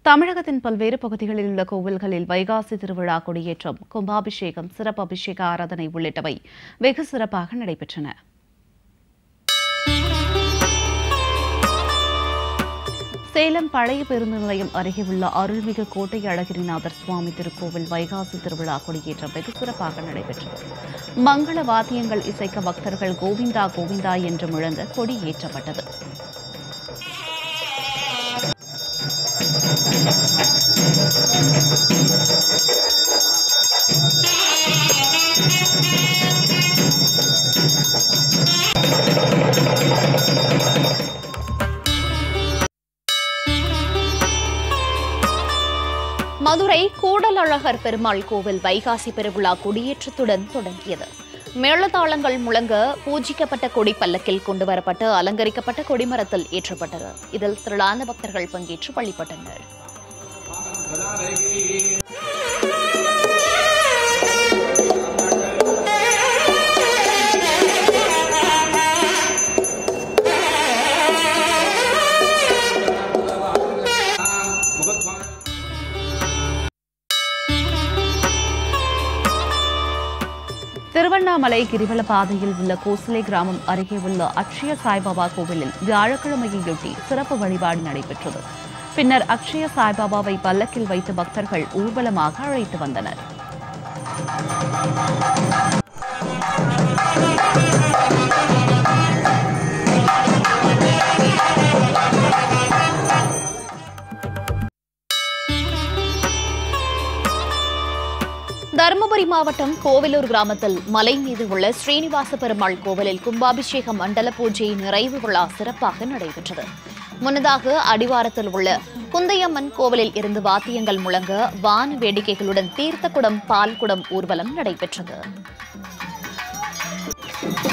தமிழகத்தின் பல்வேறு பகுதிகளில் உள்ள கோவில்களில் வைகாசி திருவிழா கொடியேற்றம் கும்பாபிஷேகம் சிறப்பு அபிஷேக ஆராதனை உள்ளிட்டவை வெகு சிறப்பாக நடைபெற்றன சேலம் பழைய பேருந்து நிலையம் அருகே உள்ள அருள்மிகு கோட்டை அழகிரிநாதர் சுவாமி திருக்கோவில் வைகாசி திருவிழா கொடியேற்றம் வெகு சிறப்பாக நடைபெற்றது மங்கள வாத்தியங்கள் இசைக்க பக்தர்கள் கோவிந்தா கோவிந்தா என்று முழங்க கொடியேற்றப்பட்டது மதுரை கூடலழகர் பெருமாள் கோவில் வைகாசி பெருவிழா கொடியேற்றத்துடன் தொடங்கியது மேளதாளங்கள் முழங்க பூஜிக்கப்பட்ட கொடி பல்லக்கில் கொண்டு வரப்பட்டு அலங்கரிக்கப்பட்ட கொடிமரத்தில் ஏற்றப்பட்டது இதில் திரளான பக்தர்கள் பங்கேற்று வழிபட்டனர் திருவண்ணாமலை கிரிவல பாதையில் உள்ள கோசலை கிராமம் அருகே உள்ள அக்ஷய சாய்பாபா கோவிலில் வியாழக்கிழமையொட்டி சிறப்பு வழிபாடு நடைபெற்றது பின்னர் அக்ஷய சாய்பாபாவை பல்லக்கில் வைத்து பக்தர்கள் ஊர்வலமாக அழைத்து வந்தனர் தருமபுரி மாவட்டம் கோவிலூர் கிராமத்தில் மலை மீது உள்ள ஸ்ரீனிவாச பெருமாள் கோவிலில் கும்பாபிஷேக மண்டல பூஜை நிறைவு விழா சிறப்பாக நடைபெற்றது முன்னதாக அடிவாரத்தில் உள்ள குந்தையம்மன் கோவிலில் இருந்து வாத்தியங்கள் முழங்க வான வேடிக்கைகளுடன் தீர்த்த குடம் பால் குடம் ஊர்வலம் நடைபெற்றது